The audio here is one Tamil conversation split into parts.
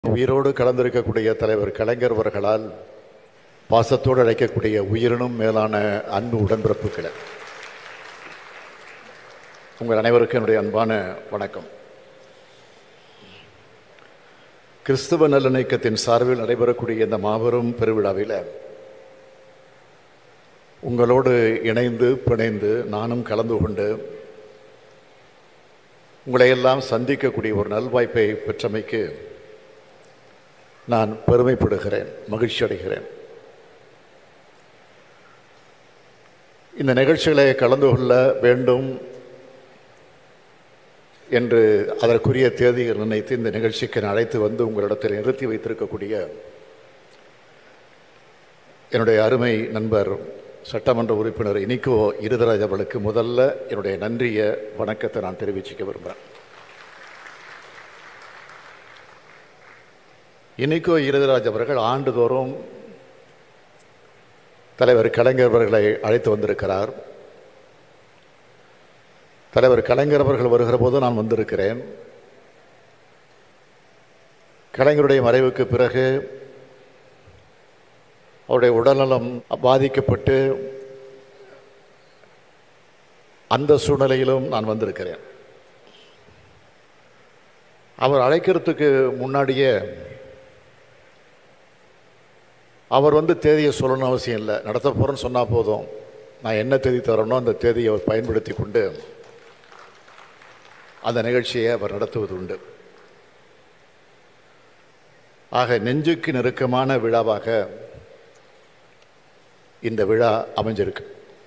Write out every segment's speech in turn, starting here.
உயிரோடு கலந்திருக்கக்கூடிய தலைவர் கலைஞர் அவர்களால் பாசத்தோடு அழைக்கக்கூடிய உயிரினும் மேலான அன்பு உடன்பிறப்புகளை உங்கள் அனைவருக்கும் என்னுடைய அன்பான வணக்கம் கிறிஸ்துவ நல்லிணக்கத்தின் சார்பில் நடைபெறக்கூடிய இந்த மாபெரும் பெருவிழாவில் உங்களோடு இணைந்து பிணைந்து நானும் கலந்து கொண்டு உங்களை எல்லாம் சந்திக்கக்கூடிய ஒரு நல்வாய்ப்பை பெற்றமைக்கு நான் பெருமைப்படுகிறேன் மகிழ்ச்சி அடைகிறேன் இந்த நிகழ்ச்சிகளை கலந்து கொள்ள வேண்டும் என்று அதற்குரிய தேதியை நிர்ணயித்து இந்த நிகழ்ச்சிக்கு நான் அழைத்து வந்து உங்களிடத்தில் நிறுத்தி வைத்திருக்கக்கூடிய என்னுடைய அருமை நண்பர் சட்டமன்ற உறுப்பினர் இனிக்கோ இருதராஜ் அவர்களுக்கு முதல்ல என்னுடைய நன்றிய வணக்கத்தை நான் தெரிவிச்சுக்க விரும்புகிறேன் இனிக்கோ இருதராஜ் அவர்கள் ஆண்டுதோறும் தலைவர் கலைஞர் அவர்களை அழைத்து வந்திருக்கிறார் தலைவர் கலைஞர் அவர்கள் வருகிற போது நான் வந்திருக்கிறேன் கலைஞருடைய மறைவுக்கு பிறகு அவருடைய உடல்நலம் பாதிக்கப்பட்டு அந்த சூழ்நிலையிலும் நான் வந்திருக்கிறேன் அவர் அழைக்கிறதுக்கு முன்னாடியே அவர் வந்து தேதியை சொல்லணும்னு அவசியம் இல்லை நடத்த போகிறேன்னு சொன்னால் போதும் நான் என்ன தேதி தரணும் அந்த தேதியை அவர் பயன்படுத்தி கொண்டு அந்த நிகழ்ச்சியை அவர் நடத்துவது உண்டு ஆக நெஞ்சுக்கு நெருக்கமான விழாவாக இந்த விழா அமைஞ்சிருக்கு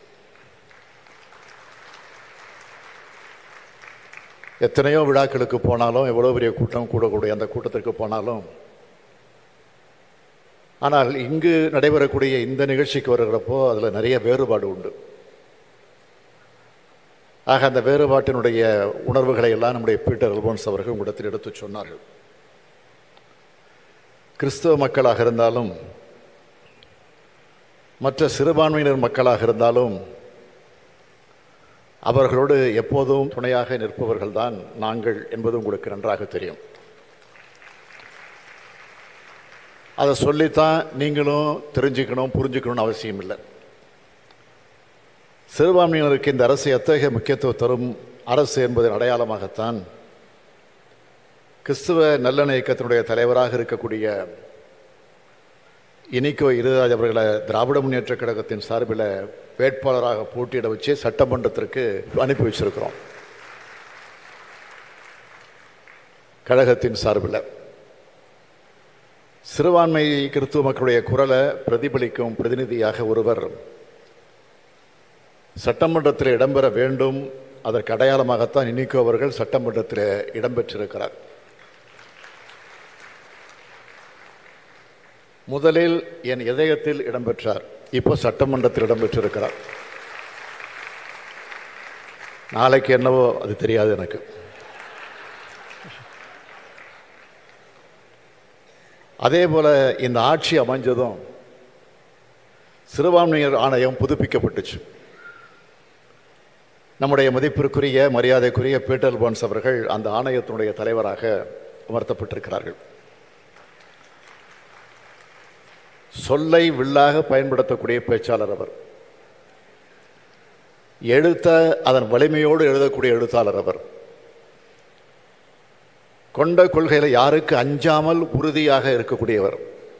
எத்தனையோ விழாக்களுக்கு போனாலும் எவ்வளோ பெரிய கூட்டம் கூடக்கூடிய அந்த கூட்டத்திற்கு போனாலும் ஆனால் இங்கு நடைபெறக்கூடிய இந்த நிகழ்ச்சிக்கு வருகிறப்போ அதில் நிறைய வேறுபாடு உண்டு ஆக அந்த வேறுபாட்டினுடைய உணர்வுகளை எல்லாம் நம்முடைய பீட்டர் அல்போன்ஸ் அவர்கள் உங்களிடத்தில் எடுத்து சொன்னார்கள் கிறிஸ்தவ மக்களாக இருந்தாலும் மற்ற சிறுபான்மையினர் மக்களாக இருந்தாலும் அவர்களோடு எப்போதும் துணையாக நிற்பவர்கள்தான் நாங்கள் என்பது உங்களுக்கு நன்றாக தெரியும் அதை சொல்லித்தான் நீங்களும் தெரிஞ்சுக்கணும் புரிஞ்சுக்கணும்னு அவசியம் இல்லை சிறுபான்மையினருக்கு இந்த அரசு எத்தகைய முக்கியத்துவம் தரும் அரசு என்பதன் அடையாளமாகத்தான் கிறிஸ்துவ நல்லெண்ண இயக்கத்தினுடைய தலைவராக இருக்கக்கூடிய இனிக்கோ இருராஜ் அவர்களை திராவிட முன்னேற்ற கழகத்தின் சார்பில் வேட்பாளராக போட்டியிட வச்சு சட்டமன்றத்திற்கு அனுப்பி வச்சிருக்கிறோம் கழகத்தின் சார்பில் சிறுபான்மை கிறிஸ்துவ மக்களுடைய குரலை பிரதிபலிக்கும் பிரதிநிதியாக ஒருவர் சட்டமன்றத்தில் இடம்பெற வேண்டும் அதற்கு அடையாளமாகத்தான் இனிக்கோ அவர்கள் சட்டமன்றத்தில் இடம்பெற்றிருக்கிறார் முதலில் என் இதயத்தில் இடம்பெற்றார் இப்போ சட்டமன்றத்தில் இடம்பெற்றிருக்கிறார் நாளைக்கு என்னவோ அது தெரியாது எனக்கு அதே போல இந்த ஆட்சி அமைஞ்சதும் சிறுபான்மையர் ஆணையம் புதுப்பிக்கப்பட்டுச்சு நம்முடைய மதிப்பிற்குரிய மரியாதைக்குரிய பீட்டர் பான்ஸ் அவர்கள் அந்த ஆணையத்தினுடைய தலைவராக அமர்த்தப்பட்டிருக்கிறார்கள் சொல்லை வில்லாக பயன்படுத்தக்கூடிய பேச்சாளர் அவர் எழுத்த அதன் வலிமையோடு எழுதக்கூடிய எழுத்தாளர் அவர் கொண்ட கொள்கையில் யாருக்கு அஞ்சாமல் உறுதியாக இருக்கக்கூடியவர்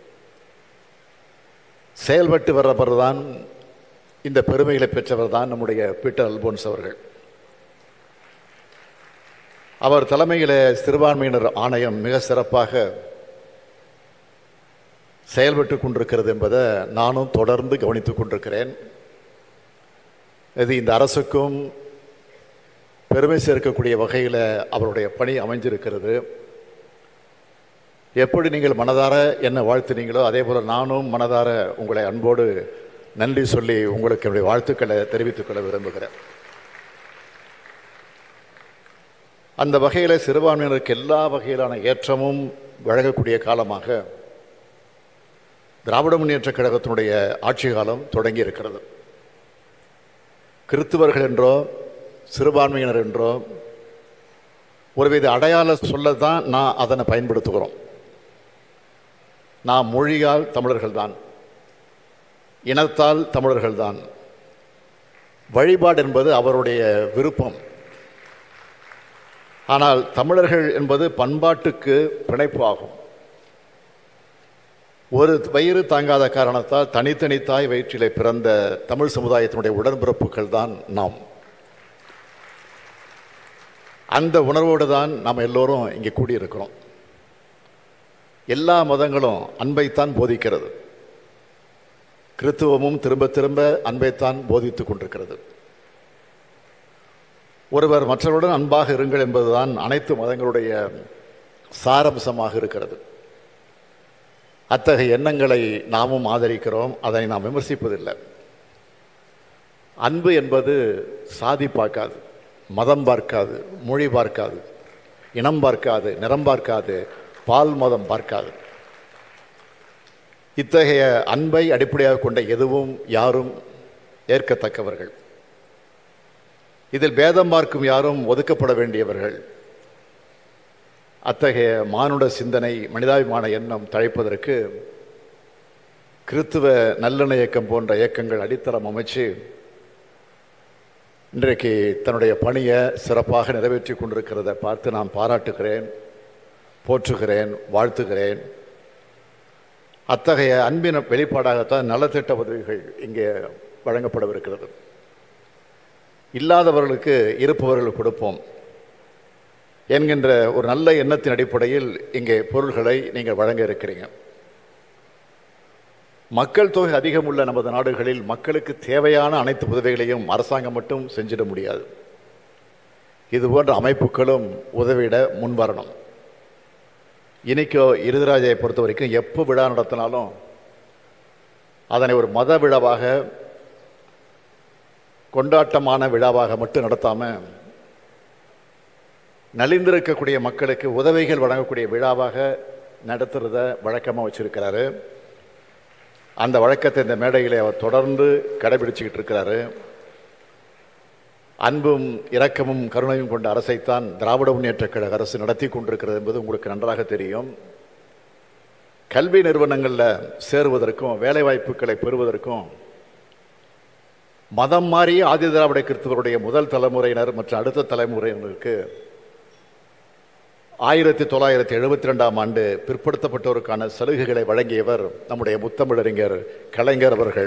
செயல்பட்டு வர்றவர் தான் இந்த பெருமைகளை பெற்றவர் தான் நம்முடைய பீட்டர் அல்போன்ஸ் அவர்கள் அவர் தலைமையில் சிறுபான்மையினர் ஆணையம் மிக சிறப்பாக செயல்பட்டு கொண்டிருக்கிறது என்பதை நானும் தொடர்ந்து கவனித்துக் கொண்டிருக்கிறேன் இது இந்த அரசுக்கும் பெருமை சேர்க்கக்கூடிய வகையில் அவருடைய பணி அமைஞ்சிருக்கிறது எப்படி நீங்கள் மனதார என்ன வாழ்த்துனீங்களோ அதே போல் நானும் மனதார உங்களை அன்போடு நன்றி சொல்லி உங்களுக்கு என்னுடைய வாழ்த்துக்களை தெரிவித்துக் கொள்ள விரும்புகிறேன் அந்த வகையில் சிறுபான்மையினருக்கு எல்லா வகையிலான ஏற்றமும் வழங்கக்கூடிய காலமாக திராவிட முன்னேற்ற கழகத்தினுடைய ஆட்சி காலம் தொடங்கி இருக்கிறது கிறித்துவர்கள் என்றோ சிறுபான்மையினர் என்றோ ஒருவித அடையாள சொல்ல தான் நான் அதனை பயன்படுத்துகிறோம் நாம் மொழியால் தமிழர்கள்தான் இனத்தால் தமிழர்கள்தான் வழிபாடு என்பது அவருடைய விருப்பம் ஆனால் தமிழர்கள் என்பது பண்பாட்டுக்கு பிணைப்பு ஆகும் ஒரு வயிறு தாங்காத காரணத்தால் தனித்தனி தாய் வயிற்றிலே பிறந்த தமிழ் சமுதாயத்தினுடைய உடன்பிறப்புகள் தான் நாம் அந்த உணர்வோடு தான் நாம் எல்லோரும் இங்கே கூடியிருக்கிறோம் எல்லா மதங்களும் அன்பைத்தான் போதிக்கிறது கிறித்துவமும் திரும்ப திரும்ப அன்பைத்தான் போதித்துக் கொண்டிருக்கிறது ஒருவர் மற்றவருடன் அன்பாக இருங்கள் என்பதுதான் அனைத்து மதங்களுடைய சாரம்சமாக இருக்கிறது அத்தகைய எண்ணங்களை நாமும் ஆதரிக்கிறோம் அதை நாம் விமர்சிப்பதில்லை அன்பு என்பது சாதி பார்க்காது மதம் பார்க்காது மொழி பார்க்காது இனம் பார்க்காது நிறம் பார்க்காது பால் மதம் பார்க்காது இத்தகைய அன்பை அடிப்படையாக கொண்ட எதுவும் யாரும் ஏற்கத்தக்கவர்கள் இதில் பேதம் பார்க்கும் யாரும் ஒதுக்கப்பட வேண்டியவர்கள் அத்தகைய மானுட சிந்தனை மனிதாபிமான எண்ணம் தழைப்பதற்கு கிறித்துவ நல்லெண்ண இயக்கம் போன்ற இயக்கங்கள் அடித்தளம் அமைச்சு இன்றைக்கு தன்னுடைய பணியை சிறப்பாக நிறைவேற்றி கொண்டிருக்கிறத பார்த்து நான் பாராட்டுகிறேன் போற்றுகிறேன் வாழ்த்துகிறேன் அத்தகைய அன்பின் வெளிப்பாடாகத்தான் நலத்திட்ட உதவிகள் இங்கே வழங்கப்படவிருக்கிறது இல்லாதவர்களுக்கு இருப்பவர்கள் கொடுப்போம் என்கின்ற ஒரு நல்ல எண்ணத்தின் அடிப்படையில் இங்கே பொருள்களை நீங்கள் வழங்க இருக்கிறீங்க மக்கள் தொகை அதிகம் உள்ள நமது நாடுகளில் மக்களுக்கு தேவையான அனைத்து உதவிகளையும் அரசாங்கம் மட்டும் செஞ்சிட முடியாது இது போன்ற அமைப்புகளும் உதவிட முன்வரணும் இன்னைக்கோ இருதராஜையை பொறுத்த வரைக்கும் எப்போ விழா நடத்தினாலும் அதனை ஒரு மத விழாவாக கொண்டாட்டமான விழாவாக மட்டும் நடத்தாம நலிந்திருக்கக்கூடிய மக்களுக்கு உதவிகள் வழங்கக்கூடிய விழாவாக நடத்துறத வழக்கமாக வச்சிருக்கிறாரு அந்த வழக்கத்தை இந்த மேடையில் அவர் தொடர்ந்து கடைபிடிச்சுக்கிட்டு இருக்கிறாரு அன்பும் இரக்கமும் கருணையும் கொண்ட அரசைத்தான் திராவிட முன்னேற்ற கழக அரசு நடத்தி கொண்டிருக்கிறது என்பது உங்களுக்கு நன்றாக தெரியும் கல்வி நிறுவனங்களில் சேருவதற்கும் வேலைவாய்ப்புகளை பெறுவதற்கும் மதம் மாறிய ஆதி திராவிட கிறிஸ்தவருடைய முதல் தலைமுறையினர் மற்றும் அடுத்த தலைமுறையினருக்கு ஆயிரத்தி தொள்ளாயிரத்தி எழுபத்தி ரெண்டாம் ஆண்டு பிற்படுத்தப்பட்டோருக்கான சலுகைகளை வழங்கியவர் நம்முடைய முத்தமிழறிஞர் கலைஞர் அவர்கள்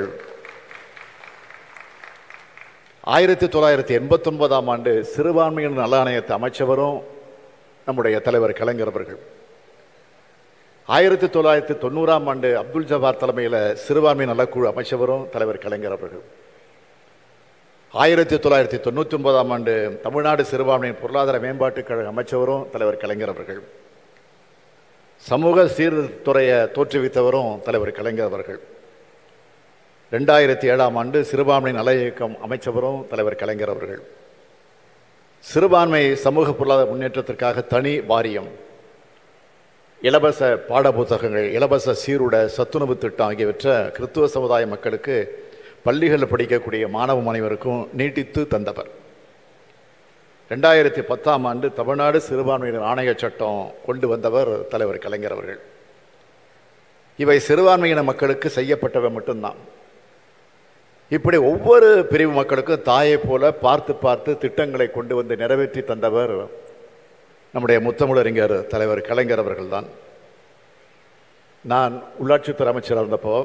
ஆயிரத்தி தொள்ளாயிரத்தி எண்பத்தி ஒன்பதாம் ஆண்டு சிறுபான்மையினர் நல ஆணையத்தை அமைச்சவரும் நம்முடைய தலைவர் கலைஞர் அவர்கள் ஆயிரத்தி தொள்ளாயிரத்தி தொண்ணூறாம் ஆண்டு அப்துல் ஜபார் தலைமையில் சிறுபான்மை நலக்குழு அமைச்சவரும் தலைவர் கலைஞர் அவர்கள் ஆயிரத்தி தொள்ளாயிரத்தி தொண்ணூற்றி ஒன்பதாம் ஆண்டு தமிழ்நாடு சிறுபான்மையின் பொருளாதார மேம்பாட்டுக் கழக அமைச்சவரும் தலைவர் கலைஞர் அவர்கள் சமூக சீர்துறையை தோற்றுவித்தவரும் தலைவர் கலைஞர் அவர்கள் ரெண்டாயிரத்தி ஏழாம் ஆண்டு சிறுபான்மை நல இயக்கம் அமைச்சவரும் தலைவர் கலைஞர் அவர்கள் சிறுபான்மை சமூக பொருளாதார முன்னேற்றத்திற்காக தனி வாரியம் இலவச பாட புத்தகங்கள் இலவச சீருட சத்துணவு திட்டம் ஆகியவற்றை கிறித்துவ சமுதாய மக்களுக்கு பள்ளிகளில் படிக்கக்கூடிய மாணவ மாணவருக்கும் நீட்டித்து தந்தவர் ரெண்டாயிரத்தி பத்தாம் ஆண்டு தமிழ்நாடு சிறுபான்மையினர் ஆணைய சட்டம் கொண்டு வந்தவர் தலைவர் கலைஞர் அவர்கள் இவை சிறுபான்மையின மக்களுக்கு செய்யப்பட்டவை மட்டும்தான் இப்படி ஒவ்வொரு பிரிவு மக்களுக்கும் தாயை போல பார்த்து பார்த்து திட்டங்களை கொண்டு வந்து நிறைவேற்றி தந்தவர் நம்முடைய முத்தமிழறிஞர் தலைவர் கலைஞர் அவர்கள்தான் நான் உள்ளாட்சித்துறை அமைச்சராக இருந்தப்போ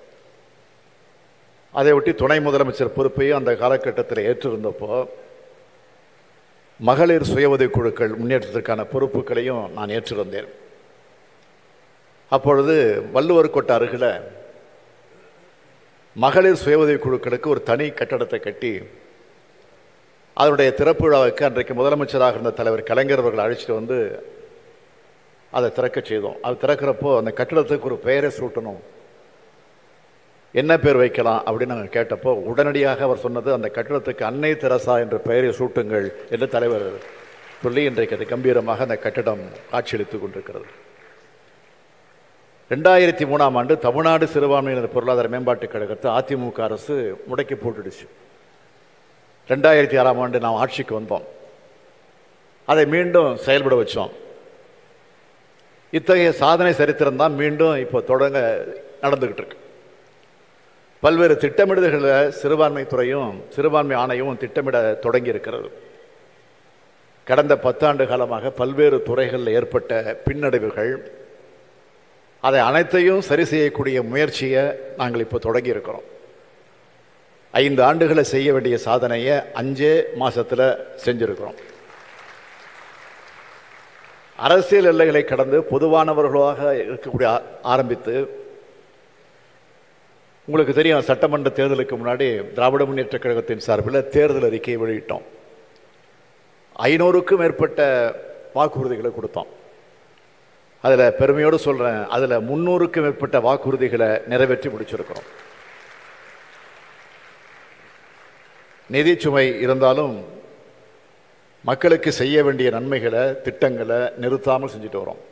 அதை ஒட்டி துணை முதலமைச்சர் பொறுப்பையும் அந்த காலகட்டத்தில் ஏற்றிருந்தப்போ மகளிர் சுய உதவிக் குழுக்கள் முன்னேற்றத்திற்கான பொறுப்புகளையும் நான் ஏற்றிருந்தேன் அப்பொழுது வள்ளுவர் கோட்டை அருகில் மகளிர் சுய உதவிக் குழுக்களுக்கு ஒரு தனி கட்டடத்தை கட்டி அதனுடைய திறப்பு விழாவுக்கு அன்றைக்கு முதலமைச்சராக இருந்த தலைவர் கலைஞர் அவர்கள் அழைச்சிட்டு வந்து அதை திறக்க செய்தோம் அது திறக்கிறப்போ அந்த கட்டிடத்துக்கு ஒரு பெயரை சூட்டணும் என்ன பேர் வைக்கலாம் அப்படின்னு நாங்கள் கேட்டப்போ உடனடியாக அவர் சொன்னது அந்த கட்டிடத்துக்கு அன்னை தெரசா என்ற பெயரை சூட்டுங்கள் என்று தலைவர் சொல்லி இன்றைக்கு அது கம்பீரமாக அந்த கட்டிடம் காட்சியளித்துக் கொண்டிருக்கிறது ரெண்டாயிரத்தி மூணாம் ஆண்டு தமிழ்நாடு சிறுபான்மையினர் பொருளாதார மேம்பாட்டுக் கழகத்தை அதிமுக அரசு முடக்கி போட்டுடுச்சு ரெண்டாயிரத்தி ஆறாம் ஆண்டு நாம் ஆட்சிக்கு வந்தோம் அதை மீண்டும் செயல்பட வச்சோம் இத்தகைய சாதனை சரித்திரம் தான் மீண்டும் இப்போ தொடங்க நடந்துகிட்டு இருக்கு பல்வேறு திட்டமிடுதல்களை சிறுபான்மை துறையும் சிறுபான்மை ஆணையமும் திட்டமிட தொடங்கி இருக்கிறது கடந்த பத்தாண்டு காலமாக பல்வேறு துறைகளில் ஏற்பட்ட பின்னடைவுகள் அதை அனைத்தையும் சரி செய்யக்கூடிய முயற்சியை நாங்கள் இப்போ தொடங்கி இருக்கிறோம் ஐந்து ஆண்டுகளை செய்ய வேண்டிய சாதனையை அஞ்சே மாசத்துல செஞ்சிருக்கிறோம் அரசியல் எல்லைகளை கடந்து பொதுவானவர்களாக இருக்கக்கூடிய ஆ- ஆரம்பித்து உங்களுக்கு தெரியும் சட்டமன்ற தேர்தலுக்கு முன்னாடி திராவிட முன்னேற்ற கழகத்தின் சார்பில் தேர்தல் அறிக்கையை வெளியிட்டோம் ஐநூறுக்கும் மேற்பட்ட வாக்குறுதிகளை கொடுத்தோம் அதில் பெருமையோடு சொல்கிறேன் அதில் முந்நூறுக்கும் மேற்பட்ட வாக்குறுதிகளை நிறைவேற்றி முடிச்சிருக்கிறோம் நிதிச்சுமை இருந்தாலும் மக்களுக்கு செய்ய வேண்டிய நன்மைகளை திட்டங்களை நிறுத்தாமல் செஞ்சுட்டு வரோம்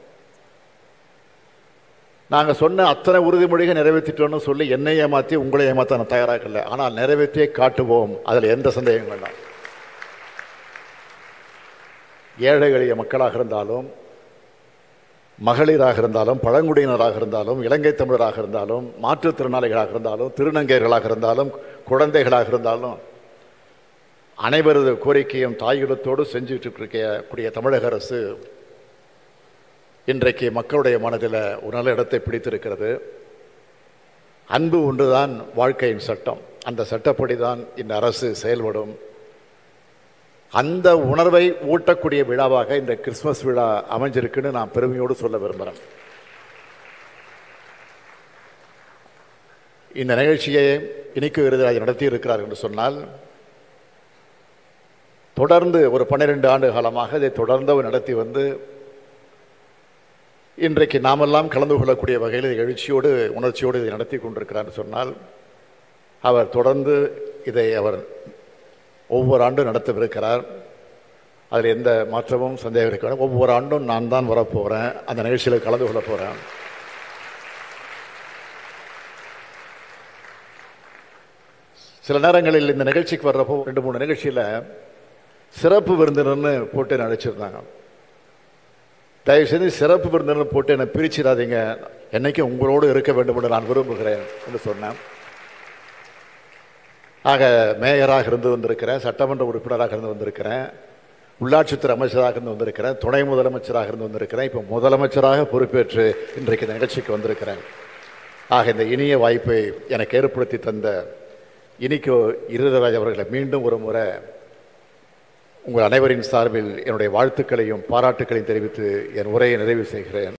நாங்கள் சொன்ன அத்தனை உறுதிமொழிகள் நிறைவேற்றிட்டோம்னு சொல்லி என்னை ஏமாற்றி உங்களை ஏமாற்ற நான் தயாராக இல்லை ஆனால் நிறைவேற்றியே காட்டுவோம் அதில் எந்த சந்தேகம் வேண்டாம் ஏழை எளிய மக்களாக இருந்தாலும் மகளிராக இருந்தாலும் பழங்குடியினராக இருந்தாலும் இலங்கை தமிழராக இருந்தாலும் மாற்றுத்திறனாளிகளாக இருந்தாலும் திருநங்கையர்களாக இருந்தாலும் குழந்தைகளாக இருந்தாலும் அனைவரது கோரிக்கையும் தாயுடத்தோடு செஞ்சுட்டு இருக்க கூடிய தமிழக அரசு இன்றைக்கு மக்களுடைய மனதில் ஒரு நல்ல இடத்தை பிடித்திருக்கிறது அன்பு ஒன்றுதான் வாழ்க்கையின் சட்டம் அந்த சட்டப்படி தான் இந்த அரசு செயல்படும் அந்த உணர்வை ஊட்டக்கூடிய விழாவாக இந்த கிறிஸ்மஸ் விழா அமைஞ்சிருக்குன்னு நான் பெருமையோடு சொல்ல விரும்புகிறேன் இந்த நிகழ்ச்சியை இனிக்கு விருதுராஜ் நடத்தி இருக்கிறார் என்று சொன்னால் தொடர்ந்து ஒரு பன்னிரெண்டு ஆண்டு காலமாக இதை தொடர்ந்து அவர் நடத்தி வந்து இன்றைக்கு நாமெல்லாம் கலந்து கொள்ளக்கூடிய வகையில் இதை எழுச்சியோடு உணர்ச்சியோடு இதை நடத்தி கொண்டிருக்கிறார் சொன்னால் அவர் தொடர்ந்து இதை அவர் ஒவ்வொரு ஆண்டும் நடத்தவிருக்கிறார் அதில் எந்த மாற்றமும் சந்தேகம் இருக்க வேண்டாம். ஒவ்வொரு ஆண்டும் நான் தான் வரப்போகிறேன் அந்த நிகழ்ச்சியில் கலந்து கொள்ள போகிறேன் சில நேரங்களில் இந்த நிகழ்ச்சிக்கு வர்றப்போ ரெண்டு மூணு நிகழ்ச்சியில் சிறப்பு விருந்தினர்னு போட்டு நடிச்சிருந்தாங்க தயவு செய்து சிறப்பு விருந்தினர் போட்டு என்னை பிரிச்சிடாதீங்க என்னைக்கும் உங்களோடு இருக்க வேண்டும் என்று நான் விரும்புகிறேன் என்று சொன்னேன் ஆக மேயராக இருந்து வந்திருக்கிறேன் சட்டமன்ற உறுப்பினராக இருந்து வந்திருக்கிறேன் உள்ளாட்சித்துறை அமைச்சராக இருந்து வந்திருக்கிறேன் துணை முதலமைச்சராக இருந்து வந்திருக்கிறேன் இப்போ முதலமைச்சராக பொறுப்பேற்று இன்றைக்கு இந்த நிகழ்ச்சிக்கு வந்திருக்கிறேன் ஆக இந்த இனிய வாய்ப்பை எனக்கு ஏற்படுத்தி தந்த இனிக்கோ இருதராஜ் அவர்களை மீண்டும் ஒரு முறை உங்கள் அனைவரின் சார்பில் என்னுடைய வாழ்த்துக்களையும் பாராட்டுக்களையும் தெரிவித்து என் உரையை நிறைவு செய்கிறேன்